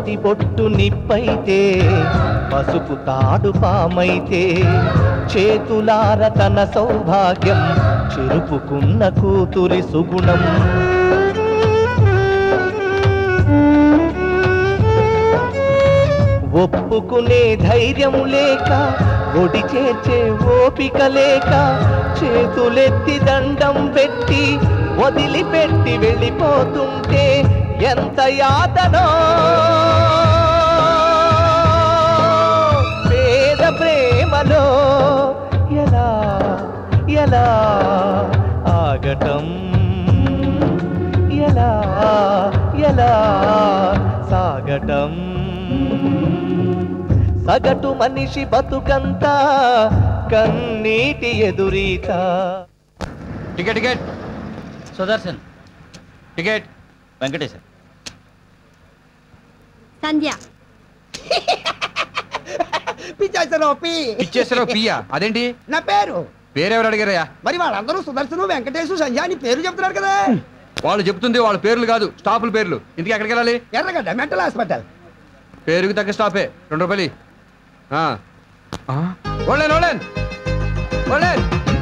బంతి బొట్టు నిప్పైతే పసుపు తాడు పామైతే చేతులార తన సౌభాగ్యం చెరుపుకున్న కూతురి సుగుణం ఒప్పుకునే ధైర్యం లేక ఒడి చేర్చే ఓపిక లేక చేతులెత్తి దండం పెట్టి వదిలిపెట్టి వెళ్ళిపోతుంటే ఎంత యాతనో పేద ప్రేమలో ఎలా ఎలా ఆగటం ఎలా ఎలా సాగటం సగటు మనిషి బతుకంతా కన్నీటి ఎదురీత ticket ticket Sudarshan ticket Venkateshwar Sandhya పిచ్చేసారు పి ఇచ్చేసారో పియ్యా అదేంటి నా పేరు పేరెవరు అడిగారయ్యా మరి వాళ్ళందరూ సుదర్శను వెంకటేశు సంధ్య అని పేరు చెప్తున్నారు కదా వాళ్ళు చెప్తుంది వాళ్ళ పేర్లు కాదు స్టాపుల పేర్లు ఇంటికి ఎక్కడికి వెళ్ళాలి ఎర్రగడ్డ మెంటల్ హాస్పిటల్ పేరుకి తగ్గ స్టాపే రెండు రూపాయలు ఆ. ఆ? ఓన్లైన్ ఓన్లైన్ ఓన్లైన్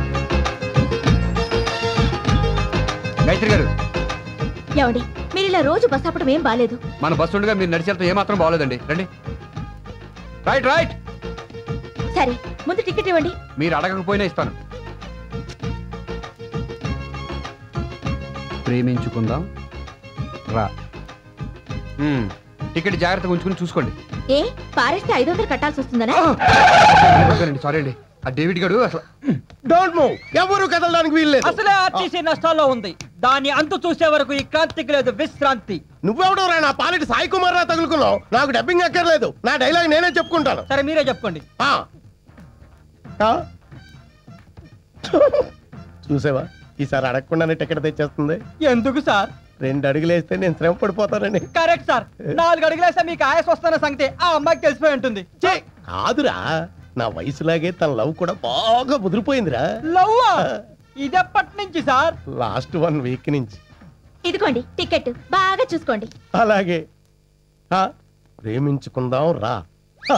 గాయత్రి గారు ఏమండి మీరు ఇలా రోజు బస్ ఆపడం ఏం బాలేదు మన బస్సు ఉండగా మీరు నడిచేంత ఏమాత్రం బాగోలేదండి రండి రైట్ రైట్ సరే ముందు టికెట్ ఇవ్వండి మీరు అడగకపోయినా ఇస్తాను ప్రేమించుకుందాం రా మ్మ్. టికెట్ జాగ్రత్తగా ఉంచుకుని చూసుకోండి ఏ పారేస్తే ఐదు వందలు కట్టాల్సి వస్తుందనా సారీ అండి ఆ డేవిడ్ గారు అసలు డోంట్ మూవ్ ఎవరు కదలడానికి వీల్లేదు అసలే ఆర్టీసీ నష్టాల్లో ఉంది దాని అంతు చూసే వరకు ఈ క్రాంతికి లేదు విశ్రాంతి నువ్వెవడో రా నా పాలిటి సాయి కుమార్ రా తగులుకున్నావు నాకు డబ్బింగ్ అక్కర్లేదు నా డైలాగ్ నేనే చెప్పుకుంటాను సరే మీరే చెప్పుకోండి ఆ. ఆ? చూసావా ఈసారి అడగకుండానే టికెట్ తెచ్చేస్తుంది ఎందుకు సార్ రెండు అడుగులు వేస్తే నేను శ్రమ పడిపోతానని కరెక్ట్ సార్ నాలుగు అడుగులేస్తే మీకు ఆయాస వస్తున్న సంగతి ఆ అమ్మాయికి తెలిసిపోయి ఉంటుంది ఛీ, కాదురా నా వయసులాగే తన లవ్ కూడా బాగా ముదిరిపోయిందిరా లవ్వా ఇదెప్పటి నుంచి సార్ లాస్ట్ వన్ వీక్ నుంచి ఇదిగోండి టికెట్ బాగా చూసుకోండి అలాగే ఆ, ప్రేమించుకుందాం రా ఆ.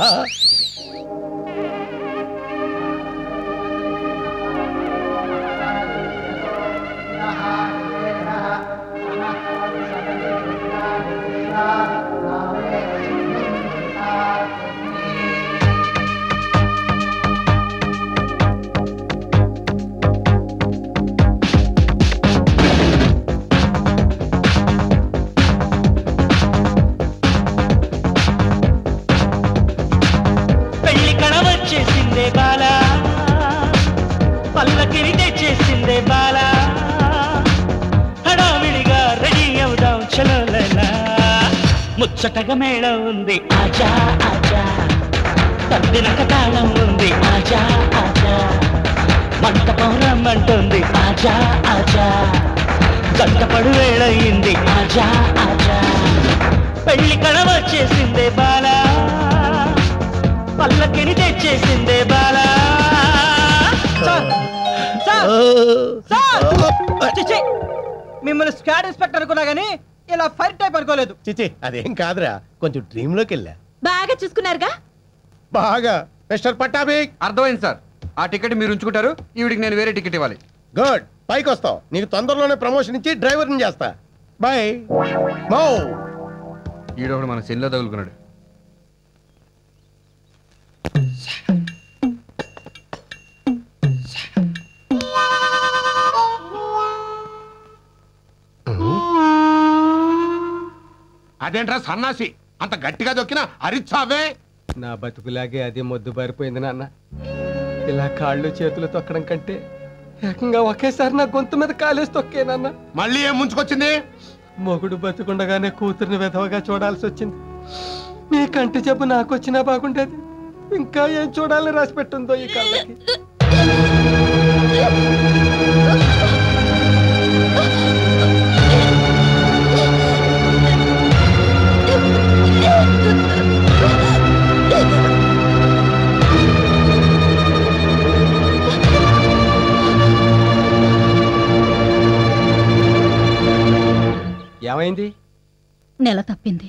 పెళ్లి కళ వచ్చేసిందే బాల పల్లకిని తెచ్చేసిందే బాల హడావిడిగా రెడీ అవుదాం చలోలలా ముచ్చటగా మేళ ఉంది ఆజా ఆజా తద్దినక తాళం ఉంది ఆజా ఆజా మంటపం రమ్మంటుంది ఆజా ఆజా గంటపడు వేళయింది ఆజా ఆజా పెళ్లి కళ వచ్చేసిందే బాలా పల్లకిని తెచ్చేసిందే బాలా సార్ సార్ సార్ చిచి మిమ్మల్ని స్క్వాడ్ ఇన్స్పెక్టర్ అనుకున్నా గానీ ఇలా ఫైర్ టైప్ అనుకోలేదు చిచి అదేం కాదురా కొంచెం డ్రీమ్ లోకి వెళ్ళా బాగా చూసుకున్నారుగా బాగా మిస్టర్ పట్టాభి అర్థమైంది సార్ ఆ టికెట్ మీరు ఉంచుకుంటారు ఈవిడికి నేను వేరే టికెట్ ఇవ్వాలి గుడ్ పైకి వస్తావు నీకు తొందరలోనే ప్రమోషన్ ఇచ్చి డ్రైవర్ని చేస్తా బాయ్ మౌ ఈడొకడు మన సెల్లో తగులుకున్నాడు అదేంట్రా సన్నాసి అంత గట్టిగా దొక్కినా అరిచావే నా బతుకులాగే అది మొద్దు బారిపోయింది నాన్న ఇలా కాళ్ళు చేతులు తొక్కడం కంటే ఏకంగా ఒకేసారి నా గొంతు మీద కాలేసి తొక్కేనన్న మళ్ళీ ఏం ముంచుకొచ్చింది మొగుడు బతుకుండగానే కూతుర్ని విధవగా చూడాల్సి వచ్చింది మీ కంటి జబ్బు నాకు వచ్చినా బాగుండేది ఇంకా ఏం చూడాలని రాసి పెట్టుందో ఈ కళ్ళకి ఏమైంది నెల తప్పింది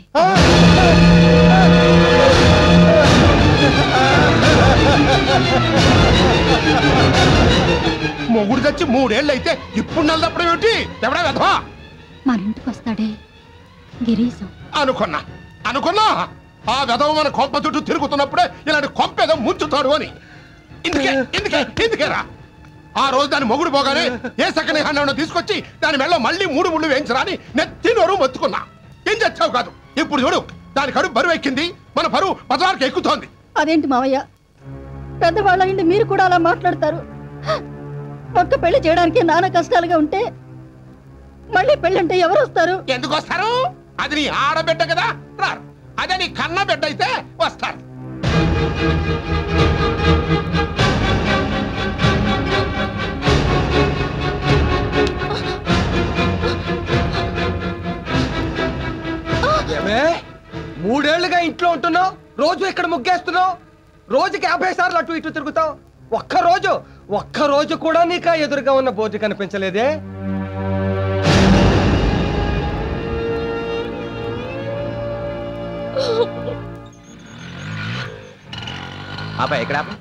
మొగుడు తెచ్చి మూడేళ్ళు అయితే ఇప్పుడు నెలదప్పుడు ఏమిటి ఎవడా వెధవా మన ఇంటికి వస్తాడే గిరీశం అనుకున్నా అనుకున్నా ఆ వెధవ మన కొంప చుట్టూ తిరుగుతున్నప్పుడే ఇలాంటి కొంప ఏదో ముంచుతాడు అని ఇందుకే ఇందుకే ఇందుకేరా ఆ రోజు దాని మొగుడు పోగానే ఏ సెకండ్ హ్యాండ్ తీసుకొచ్చి దాని మెళ్ళలో మళ్ళీ మూడు ముళ్ళు వేయించరా అని నెత్తి నోరు మొత్తుకున్నా ఏం చచ్చావు కాదు ఇప్పుడు చూడు దాని కడుపు బరువు ఎక్కింది మన బరువు పదవారికి ఎక్కుతోంది అదేంటి మావయ్య పెద్దవాళ్ళ ఇంటి మీరు కూడా అలా మాట్లాడతారు ఒక్క పెళ్లి చేయడానికి నాన్న కష్టాలుగా ఉంటే మళ్ళీ పెళ్ళంటే ఎవరు వస్తారు ఎందుకు వస్తారు అది నీ ఆడబిడ్డ కదా రారు అదే నీ కన్న బిడ్డ అయితే వస్తారు ఏమే మూడేళ్లుగా ఇంట్లో ఉంటున్నావు రోజు ఇక్కడ ముగ్గేస్తున్నావు రోజుకి యాభై సార్లు అటు ఇటు తిరుగుతావు ఒక్క రోజు ఒక్క రోజు కూడా నీకు ఆ ఎదురుగా ఉన్న బోర్డు కనిపించలేదే ఆపా ఎక్కడ ఆపా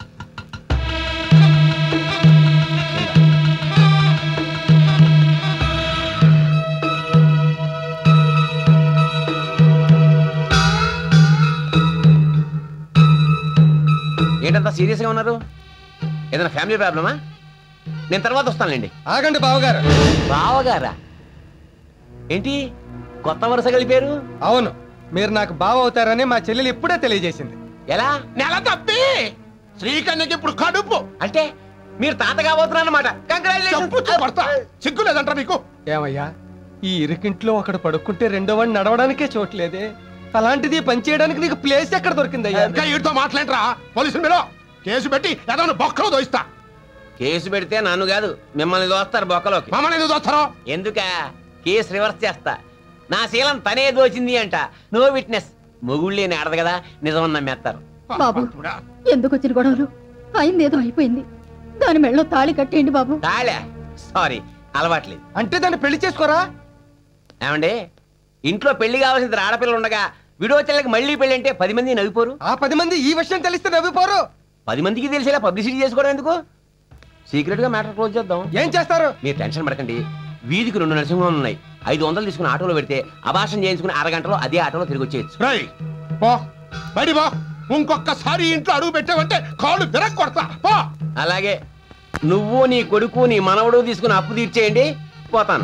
ఏంటంతా సీరియస్గా ఉన్నారు ఏదైనా ఫ్యామిలీ ప్రాబ్లమా నేను తర్వాత వస్తానులేండి ఆగండి బావగారు బావగారా ఏంటి కొత్త వరుస కలిపారు అవును మీరు నాకు బావ అవుతారని మా చెల్లెలు ఇప్పుడే తెలియజేసింది ఎలా నెల తప్పి శ్రీకన్యకి ఇప్పుడు కడుపు అంటే మీరు తాత కాబోతున్నారన్నమాట చెప్పుచ్చు కొడతా సిగ్గు లేదంట నీకు ఏమయ్యా ఈ ఇరుకింట్లో ఒకడు పడుకుంటే రెండో వాడిని నడవడానికే చోట్లేదే అలాంటిది పని చేయడానికి నీకు ప్లేస్ ఎక్కడ దొరికిందయ్యా ఇంకా వీటితో మాట్లాడరా పోలీసుల మీద కేసు పెట్టి ఏదైనా బొక్కలో దోయిస్తా కేసు పెడితే నన్ను కాదు మిమ్మల్ని దోస్తారు బొక్కలోకి మమ్మల్ని ఎందుకు దోస్తారో ఎందుక కేసు రివర్స్ చేస్తా నా శీలం తనే దోచింది అంట నో విట్నెస్ మొగుళ్ళేని ఆడదు కదా నిజమని నమ్మేస్తారు బాబు ఎందుకు వచ్చిన గొడవలు అయింది ఏదో అయిపోయింది దాని మెళ్ళో తాళి కట్టేయండి బాబు తాళే సారీ అలవాట్లేదు అంటే దాన్ని పెళ్లి చేసుకోరా ఏమండి ఇంట్లో పెళ్లి కావాల్సిన ఆడపిల్లలు ఉండగా విడో చెల్లకి మళ్ళీ పెళ్లి అంటే పది మంది నవ్విపోరు ఆ పది మంది ఈ విషయం తెలిస్తే నవ్విపోరు పది మందికి తెలిసేలా పబ్లిసిటీ చేసుకోవడం ఎందుకు సీక్రెట్ గా మ్యాటర్ క్లోజ్ చేద్దాం ఏం చేస్తారు మీరు టెన్షన్ పడకండి వీధికి రెండు నరసింహాలు ఉన్నాయి ఐదు వందలు తీసుకుని ఆటోలో పెడితే అభాషణ చేయించుకుని అరగంటలో అదే ఆటోలో తిరిగి వచ్చేయచ్చు రై పో బయటి పో ఇంకొకసారి ఇంట్లో అడుగు పెట్టావంటే కాళ్ళు విరగ్ కొడతా పో అలాగే నువ్వు నీ కొడుకు నీ మనవడు తీసుకుని అప్పు తీర్చేయండి పోతాను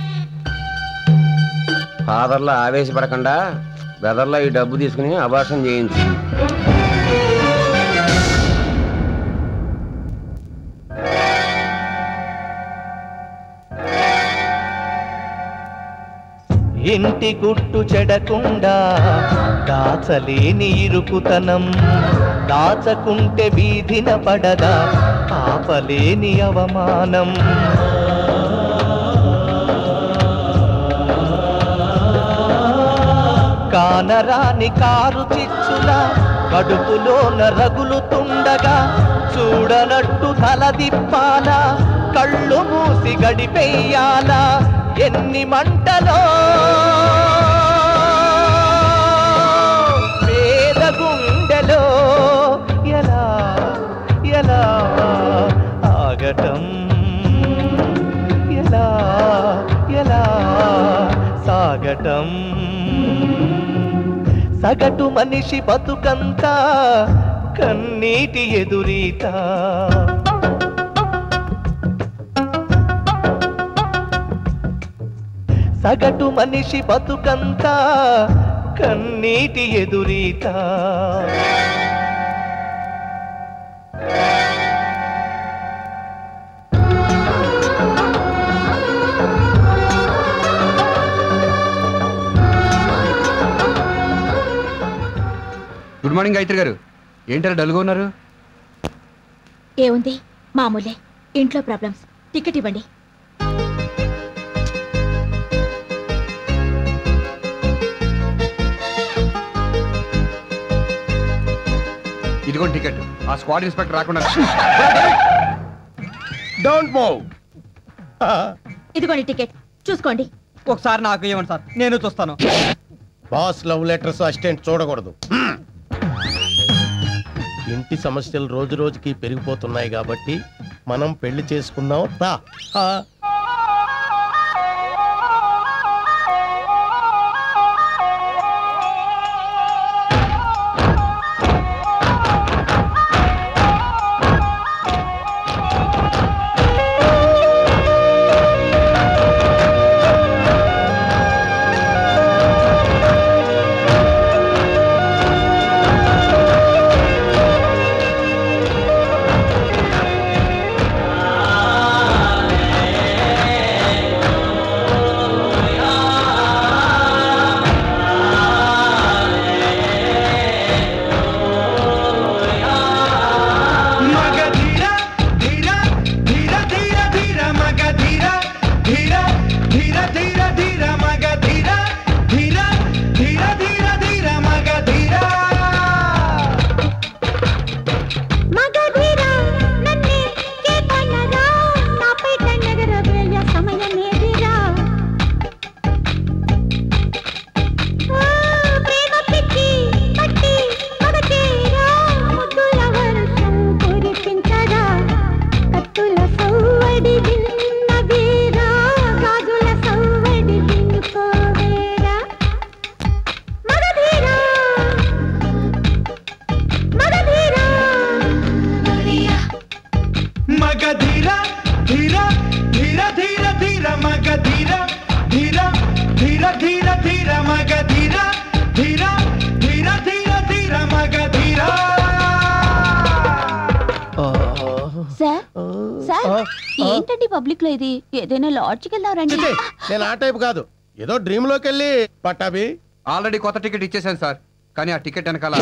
ఫాదర్లో ఆవేశపడకుండా బ్రదర్లో ఈ డబ్బు తీసుకుని అభాషణ చేయించు ఇంటి గుట్టు చెడకుండా దాచలేని ఇరుకుతనం దాచకుంటే వీధిన పడదా ఆపలేని అవమానం కానరాని కారు చిచ్చుల కడుపులోన రగులుతుండగా చూడనట్టు తలదిప్పాలా కళ్ళు మూసి గడిపెయ్యాలా ఎన్ని మంటలో పేద గుండెలో ఎలా ఎలా ఆగటం ఎలా ఎలా సాగటం సగటు మనిషి బతుకంతా కన్నీటి ఎదురీత సగటు మనిషి బతుకంతా కన్నీటి ఎదురీత గుడ్ మార్నింగ్ గాయత్రి గారు ఏంటారు డల్గా ఉన్నారు ఏముంది మామూలే ఇంట్లో ప్రాబ్లమ్స్ టికెట్ ఇవ్వండి ఇదిగోండి టికెట్ ఆ స్క్వాడ్ ఇన్స్పెక్టర్ రాకుండా డోంట్ మూవ్ ఇదిగోండి టికెట్ చూసుకోండి ఒకసారి నాకు ఇవ్వండి సార్ నేను చూస్తాను బాస్ లవ్ లెటర్స్ అసిస్టెంట్ చూడకూడదు ఇంటి సమస్యలు రోజు రోజుకి పెరిగిపోతున్నాయి కాబట్టి మనం పెళ్లి చేసుకుందాం రా ఆ. మగధీరా నన్నే కేకనరా నాపై కన్నగరవేయ సమయమేదిరా ఆ ప్రేమ పిచ్చి పట్టి మగచేరా ముద్దుల వర్షం కురిపించరా కత్తుల సవ్వడి విన్న వీరా గాజుల సవ్వడి వినుకోవేరా మగధీరా మగధీరా మగధీర ధీర ధీర ధీర ధీర మగధీర ధీర ధీర ధీర ధీర మగధీర ధీర ధీర ధీర ధీర మగధీర సార్ సార్ ఏంటండి పబ్లిక్ లో ఇది ఏదైనా లాడ్జ్కి వెళ్దారండి చిచి, నేను ఆ టైప్ కాదు ఏదో డ్రీమ్ లోకి వెళ్ళి పట్టాభి ఆల్రెడీ కొత్త టికెట్ ఇచ్చేసాను సార్ కానీ ఆ టికెట్ వెనకాల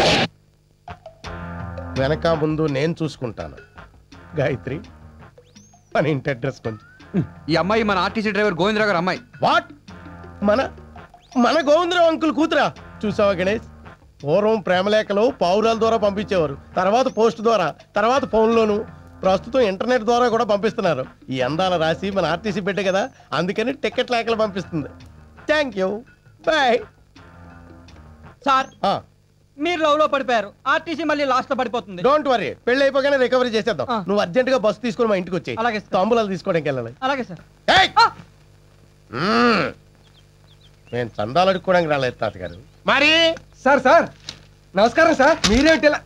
వెనక ముందు నేను చూసుకుంటాను గాయత్రి మన ఇంటి అడ్రస్ కొంచెం ఈ అమ్మాయి మన ఆర్టీసీ డ్రైవర్ గోవిందరావు గారు అమ్మాయి వాట్ మన మన గోవిందరావు అంకుల్ కూతురా చూసావా గణేష్ పూర్వం ప్రేమలేఖలు పావురాల ద్వారా పంపించేవారు తర్వాత పోస్ట్ ద్వారా తర్వాత ఫోన్లోను ప్రస్తుతం ఇంటర్నెట్ ద్వారా కూడా పంపిస్తున్నారు ఈ అందాల రాసి మన ఆర్టీసీ బిడ్డ కదా అందుకని టికెట్ లేఖలు పంపిస్తుంది థ్యాంక్ యూ బాయ్ సార్ మీరు లవ్ లో పడిపోయారు ఆర్టీసీ మళ్ళీ లాస్ట్ లో పడిపోతుంది డోంట్ వరీ పెళ్లి అయిపోగానే రికవరీ చేసేద్దాం ఆ. నువ్వు అర్జెంట్ గా బస్సు తీసుకొని మా ఇంటికి వచ్చి అలాగే సార్. తాంబూలాలు తీసుకోవడానికి వెళ్ళాలి అలాగే సార్ ఏయ్! మ్మ్. నేను చందాలు అడుక్కోవడానికి రాలేదు తాతగారు మరి సార్ సార్ నమస్కారం సార్ మీరేంటి ఇలా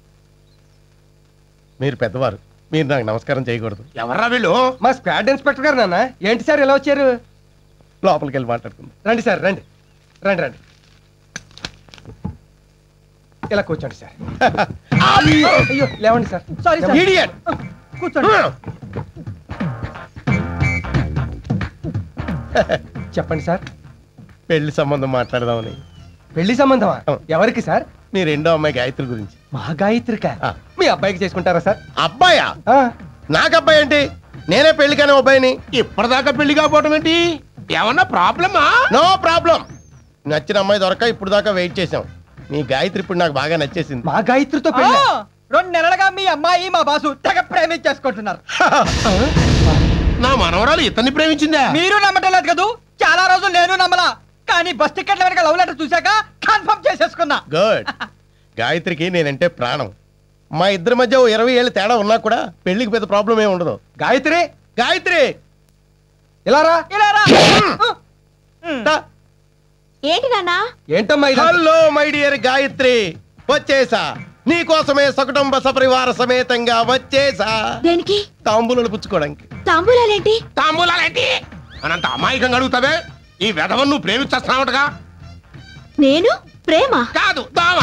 మీరు పెద్దవారు మీరు నాకు నమస్కారం చేయకూడదు ఎవర్రా వీళ్ళు మా స్క్వాడ్ ఇన్స్పెక్టర్ గారు నాన్న ఏంటి సార్ ఇలా వచ్చారు లోపలికి వెళ్ళి మాట్లాడుకుందాం రండి సార్ రండి రండి రండి ఇలా కూర్చోండి సార్ అయ్యో లేవండి సార్ సారీ సార్ Idiot! కూర్చోండి చెప్పండి సార్ పెళ్లి సంబంధం మాట్లాడదామని పెళ్లి సంబంధమా ఆ. ఎవరికి సార్ మీ రెండో అమ్మాయి గాయత్రి గురించి మా గాయత్రిక ఆ. మీ అబ్బాయికి చేసుకుంటారా సార్ అబ్బాయా ఆ, నాకు అబ్బాయి ఏంటి నేనే పెళ్లి కానీ అబ్బాయిని ఇప్పటిదాకా పెళ్లి కాకపోవటం ఏంటి ఏమన్నా ప్రాబ్లమా నో ప్రాబ్లం నచ్చిన అమ్మాయి దొరక ఇప్పుడు దాకా వెయిట్ చేసాం మీ గాయత్రి ఇప్పుడు నాకు బాగా నచ్చేసింది మా గాయత్రితో ఆ, పెళ్లి రెండు నెలలుగా మీ అమ్మాయి మా బాసు తెగ ప్రేమించేసుకుంటున్నారు నా మనవరాలు ఇతన్ని ప్రేమించిందా మీరు నమ్మటం లేదు కదూ చాలా రోజులు నేను నమ్మలా కానీ బస్ టికెట్ల వెనక లవ్ లెటర్ చూశాక కన్ఫర్మ్ చేసేసుకున్నా గుడ్ గాయత్రికి నేనంటే ప్రాణం మా ఇద్దరి మధ్య ఓ ఇరవై ఏళ్ళు తేడా ఉన్నా కూడా పెళ్లికి పెద్ద ప్రాబ్లం ఏమి ఉండదు గాయత్రి గాయత్రి ఇలా రా ఇలా రా దా. ఏంటి నాన్నా ఏంటమ్మా ఇది హలో మై డియర్ గాయత్రి వచ్చేసా నీ కోసమే సకుటుంబ సపరివార సమేతంగా వచ్చేసా దేనికి తాంబూలను పుచ్చుకోవడానికి తాంబూలాలేంటి తాంబూలాలేంటి అనంత అమాయకంగా అడుగుతావే ఈ వెధవను నువ్వు ప్రేమించేస్తున్నావుగా నేను ప్రేమ కాదు దావా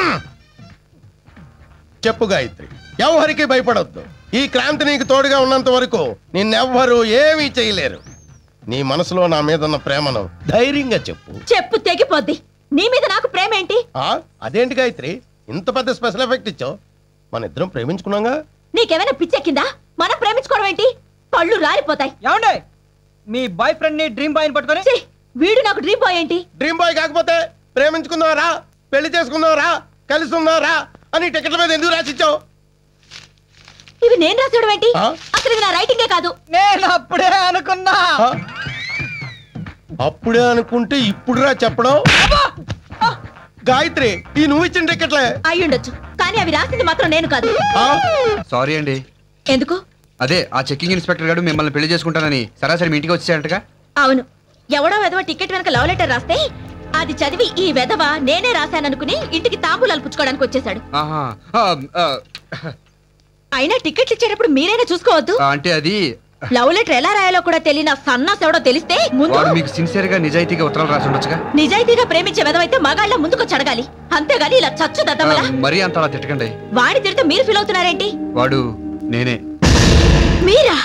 చెప్పు గాయత్రి ఎవరికి భయపడొద్దు ఈ క్రాంతి నీకు తోడుగా ఉన్నంత వరకు నిన్నెవ్వరూ ఏమీ చేయలేరు నీ మనసులో నా మీద ఉన్న ప్రేమను ధైర్యంగా చెప్పు చెప్పు తెగిపోద్ది నీ మీద నాకు ప్రేమ ఏంటి ఆ అదేంటి గాయత్రి ఇంత పెద్ద స్పెషల్ ఎఫెక్ట్ ఇచ్చావు మన ఇద్దరం ప్రేమించుకున్నాగా నీకేమైనా పిచ్చెక్కిందా మనం ప్రేమించుకోవడం ఏంటి పళ్ళు రాలిపోతాయి ఏమండి మీ బాయ్ ఫ్రెండ్ ని డ్రీమ్ బాయ్ పట్టుకొని ఛీ, వీడు నాకు డ్రీమ్ బాయ్ ఏంటి డ్రీమ్ బాయ్ కాకపోతే ప్రేమించుకుందావరా పెళ్లి చేసుకుందావరా కలిసి ఉందావరా అని టికెట్ల మీద ఎందుకు రాసిచ్చావు ఇవి నేను రాసేయడం ఏంటి ఆ? అసలు ఇవి నా రైటింగే కాదు నేను అప్పుడే అనుకున్నా ఆ? అప్పుడే అనుకుంటే ఇప్పుడురా చెప్పడం గాయత్రి ఈ నువ్వు ఇచ్చిన టికెట్లే అయ్యుండొచ్చు కానీ అవి రాసింది మాత్రం నేను కాదు ఆ? సారీ అండి ఎందుకు అదే ఆ చెక్కింగ్ ఇన్స్పెక్టర్ గారు మిమ్మల్ని పెళ్లి చేసుకుంటానని సరాసరి మీ ఇంటికి వచ్చేయంటగా అవును ఎవడో వెధవ టికెట్ వెనక లవ్ లెటర్ రాస్తే అది చదివి ఈ వెధవ నేనే రాశాననుకుని ఇంటికి తాంబూలాలు పుచ్చుకోవడానికి వచ్చేసాడు ఆహా ఆ, ఆ, అయినా టికెట్లు ఇచ్చేటప్పుడు మీరైనా చూసుకోవద్దు ఆ, అంటే అది లవ్ లెటర్ ఎలా రాయాలో కూడా తెలియని ఆ సన్నాస్ ఎవడో తెలిస్తే ముందు వాడు మీకు సిన్సియర్ గా నిజాయితీగా ఉత్తరాలు రాసి ఉండొచ్చుగా నిజాయితీగా ప్రేమించే వెధవైతే మగాళ్ళ ముందుకొచ్చి అడగాలి అంతేగాని ఇలా చచ్చు ఆ, దద్దమలా మరీ అంత అలా తిట్టకండి వాడి తిడితే మీరు ఫీల్ అవుతున్నారేంటి వాడు నేనే మీరా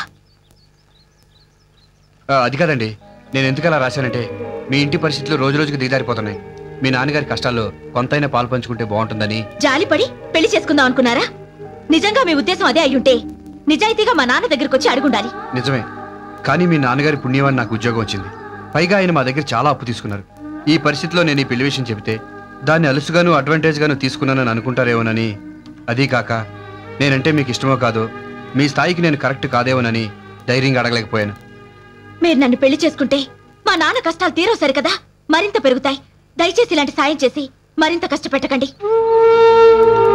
ఆ, అది కాదండి నేను ఎందుకు అలా రాశానంటే మీ ఇంటి పరిస్థితులు రోజు రోజుకి దిగజారిపోతున్నాయి మీ నాన్నగారి కష్టాల్లో కొంతైనా పాలు పంచుకుంటే బాగుంటుందని జాలిపడి పెళ్లి చేసుకుందాం అనుకున్నారా నిజంగా మీ ఉద్దేశం అదే అయ్యుంటే నిజాయితీగా మా నాన్న దగ్గరికి వచ్చి అడుగుండాలి నిజమే కానీ మీ నాన్నగారి పుణ్యమని నాకు ఉద్యోగం వచ్చింది పైగా ఆయన మా దగ్గర చాలా అప్పు తీసుకున్నారు ఈ పరిస్థితిలో నేను ఈ పెళ్లి విషయం చెబితే దాన్ని అలుసుగాను అడ్వాంటేజ్ గాను తీసుకున్నానని అనుకుంటారేమోనని అదీ కాక నేనంటే మీకు ఇష్టమో కాదో మీ స్థాయికి నేను కరెక్ట్ కాదేమోనని ధైర్యంగా అడగలేకపోయాను మీరు నన్ను పెళ్లి చేసుకుంటే మా నాన్న కష్టాలు తీరో సరికదా మరింత పెరుగుతాయి దయచేసి ఇలాంటి సాయం చేసి మరింత కష్టపెట్టకండి